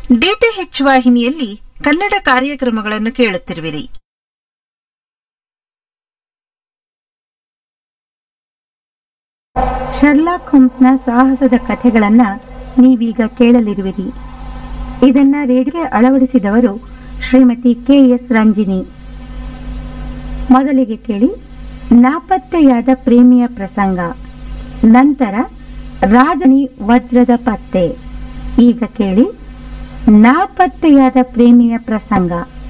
DTH ವಾಹಿನಿಯಲ್ಲಿ ಕನ್ನಡ ಕಾರ್ಯಕ್ರಮಗಳನ್ನು ಕೇಳುತ್ತಿರುವಿರಿ Sherlock ಹೋಮ್ಸ್ನ ಸಾಹಸದ ಕಥೆಗಳನ್ನ ನೀವೀಗ ಕೇಳಲಿರುವಿರಿ ಇದನ್ನ ರೇಡಿಯೋ ಅಳವಡಿಸಿದವರು ಶ್ರೀಮತಿ ಕೆ ಎಸ್ ರಂಜಿನಿ ಮೊದಲಿಗೆ ಕೇಳಿ ನಾಪತ್ತೆಯಾದ ಪ್ರೇಮಿಯ ಪ್ರಸಂಗ ನಂತರ ರಾಜನಿ ವಜ್ರದ ಪತ್ತೆ ಈಗ ಕೇಳಿ ನಾಪತ್ತೆಯಾದ ಪ್ರೇಮಿಯ ಪ್ರಸಂಗ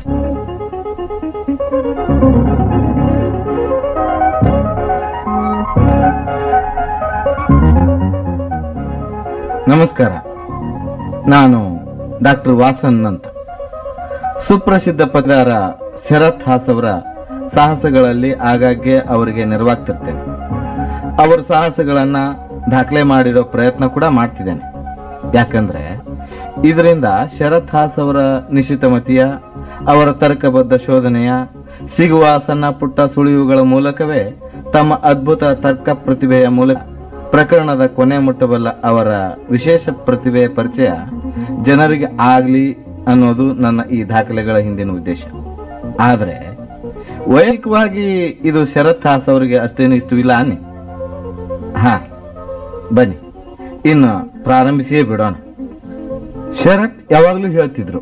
ನಮಸ್ಕಾರ ನಾನು ಡಾಕ್ಟರ್ ವಾಸನ್ ಅಂತ ಸುಪ್ರಸಿದ್ಧ ಪತ್ರಕಾರ ಶರತ್ ಹಾಸ್ ಅವರ ಸಾಹಸಗಳಲ್ಲಿ ಆಗಾಗ್ಗೆ ಅವರಿಗೆ ನೆರವಾಗ್ತಿರ್ತೇನೆ ಅವರ ಸಾಹಸಗಳನ್ನ ದಾಖಲೆ ಮಾಡಿರೋ ಪ್ರಯತ್ನ ಕೂಡ ಮಾಡ್ತಿದ್ದೇನೆ ಯಾಕಂದ್ರೆ ಇದರಿಂದ ಶರತ್ ಹಾಸ್ ಅವರ ನಿಶ್ಚಿತಮತಿಯ ಅವರ ತರ್ಕಬದ್ಧ ಶೋಧನೆಯ ಸಿಗುವ ಸಣ್ಣ ಪುಟ್ಟ ಸುಳಿವುಗಳ ಮೂಲಕವೇ ತಮ್ಮ ಅದ್ಭುತ ತರ್ಕ ಪ್ರತಿಭೆಯ ಮೂಲಕ ಪ್ರಕರಣದ ಕೊನೆ ಮುಟ್ಟಬಲ್ಲ ಅವರ ವಿಶೇಷ ಪ್ರತಿಭೆಯ ಪರಿಚಯ ಜನರಿಗೆ ಆಗ್ಲಿ ಅನ್ನೋದು ನನ್ನ ಈ ದಾಖಲೆಗಳ ಹಿಂದಿನ ಉದ್ದೇಶ ಆದ್ರೆ ವೈಯಕ್ತಿಕವಾಗಿ ಇದು ಶರತ್ ಹಾಸ್ ಅವರಿಗೆ ಅಷ್ಟೇನು ಇಷ್ಟವಿಲ್ಲ ಅನ್ನಿ ಹಾ ಬನ್ನಿ ಇನ್ನು ಪ್ರಾರಂಭಿಸಿಯೇ ಬಿಡೋಣ ಶರತ್ ಯಾವಾಗಲೂ ಹೇಳ್ತಿದ್ರು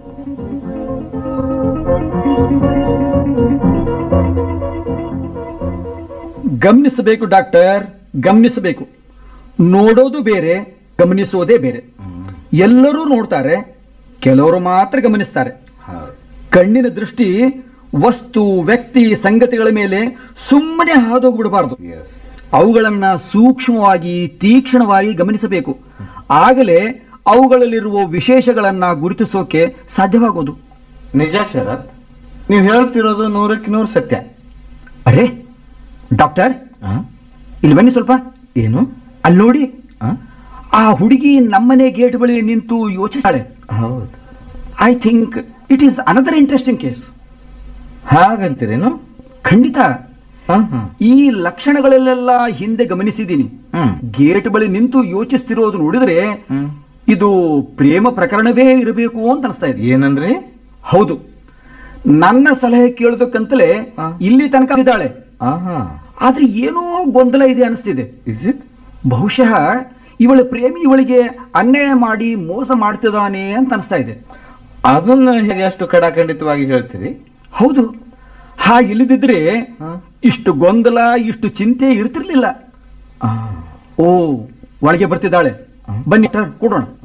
ಗಮನಿಸಬೇಕು ಡಾಕ್ಟರ್ ಗಮನಿಸಬೇಕು ನೋಡೋದು ಬೇರೆ ಗಮನಿಸೋದೇ ಬೇರೆ ಎಲ್ಲರೂ ನೋಡ್ತಾರೆ ಕೆಲವರು ಮಾತ್ರ ಗಮನಿಸ್ತಾರೆ ಕಣ್ಣಿನ ದೃಷ್ಟಿ ವಸ್ತು ವ್ಯಕ್ತಿ ಸಂಗತಿಗಳ ಮೇಲೆ ಸುಮ್ಮನೆ ಹಾದೋಗ್ಬಿಡಬಾರದು ಅವುಗಳನ್ನ ಸೂಕ್ಷ್ಮವಾಗಿ ತೀಕ್ಷ್ಣವಾಗಿ ಗಮನಿಸಬೇಕು ಆಗಲೇ ಅವುಗಳಲ್ಲಿರುವ ವಿಶೇಷಗಳನ್ನ ಗುರುತಿಸೋಕೆ ಸಾಧ್ಯವಾಗೋದು ನಿಜ ಶರತ್ ನೀವು ಹೇಳ್ತಿರೋದು ನೂರಕ್ಕೆ ನೂರು ಸತ್ಯ ಅರೆ ಡಾಕ್ಟರ್ ಆ? ಇಲ್ಲಿ ಬನ್ನಿ ಸ್ವಲ್ಪ ಏನು ಅಲ್ಲಿ ನೋಡಿ ಆ? ಆ ಹುಡುಗಿ ನಮ್ಮನೆ ಗೇಟ್ ಬಳಿ ನಿಂತು ಯೋಚಿಸ್ತಾಳೆ ಹೌದು I think it is another interesting case ಹಾಗಂತೀರೇನು ಖಂಡಿತ ಹಾ, ಹಾ. ಈ ಲಕ್ಷಣಗಳಲ್ಲೆಲ್ಲ ಹಿಂದೆ ಗಮನಿಸಿದ್ದೀನಿ ಹ್ಮ್ ಗೇಟ್ ಬಳಿ ನಿಂತು ಯೋಚಿಸ್ತಿರೋದು ನೋಡಿದ್ರೆ ಹ್ಮ್. ಇದು ಪ್ರೇಮ ಪ್ರಕರಣವೇ ಇರಬೇಕು ಅಂತ ಅನಿಸ್ತಾ ಇದೆ ಏನಂದ್ರಿ ಹೌದು ನನ್ನ ಸಲಹೆ ಕೇಳೋದಕ್ಕಂತಲೇ ಹಾ. ಇಲ್ಲಿ ತನಕ ಇದ್ದಾಳೆ ಆಹಾ ಆದ್ರೆ ಏನೋ ಗೊಂದಲ ಇದೆ ಅನಿಸ್ತಿದೆ ಇಸ್ ಇಟ್ ಬಹುಶಃ ಇವಳ ಪ್ರೇಮಿ ಇವಳಿಗೆ ಅನ್ಯಾಯ ಮಾಡಿ ಮೋಸ ಮಾಡ್ತಿದ್ದಾನೆ ಅಂತ ಅನಿಸ್ತಾ ಇದೆ ಅದನ್ನ ಹೇಗೆ ಅಷ್ಟು ಕಡಾಖಂಡಿತವಾಗಿ ಹೇಳ್ತೀರಿ ಹೌದು ಹಾಗಿಲ್ಲದಿದ್ರೆ ಹಾ. ಇಷ್ಟು ಗೊಂದಲ ಇಷ್ಟು ಚಿಂತೆ ಇರ್ತಿರ್ಲಿಲ್ಲ ಆ, ಓ ಒಳಗೆ ಬರ್ತಿದ್ದಾಳೆ ಹಾ. ಬನ್ನಿ ಟ- ಕೊಡೋಣ